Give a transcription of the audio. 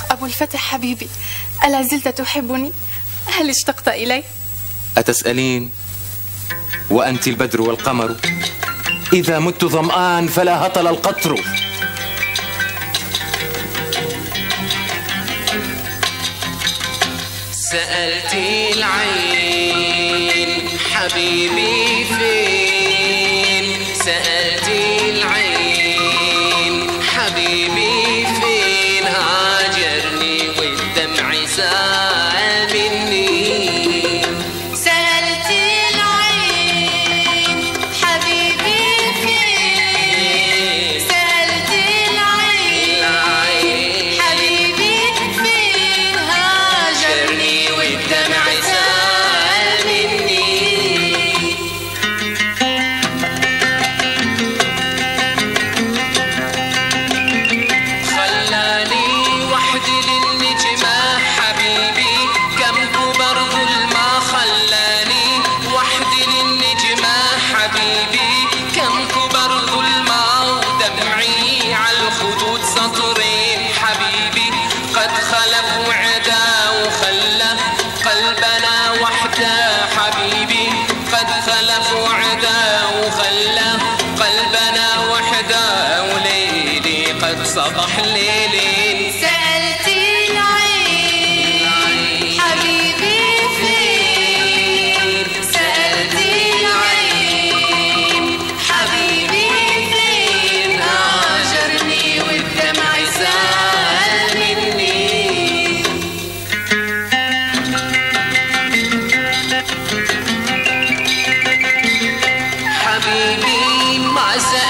أبو الفتح حبيبي ألا زلت تحبني؟ هل اشتقت إلي؟ أتسألين وأنت البدر والقمر إذا مت ظمآن فلا هطل القطر سألت العين حبيبي فين سألت العين حبيبي فين هاجرني والدمع سال مني سألت العين حبيبي فين سألت العين العين حبيبي فين هاجرني هاجرني والدمع سال مني خلاني وحدي للنجمة حبيبي كم كبر ظلمة خلاني وحدي للنجمة حبيبي كم كبر ظلمة ودمعي على الخدود سطرين حبيبي قد خلف وعدا وخلى قلبنا وحده حبيبي قد خلف وعدا وخلى قلبنا وحده وليلي قد صبح ليلين سألت العين حبيبي فين سألت العين حبيبي فين هاجرني والدمع سال مني حبيبي ما سأل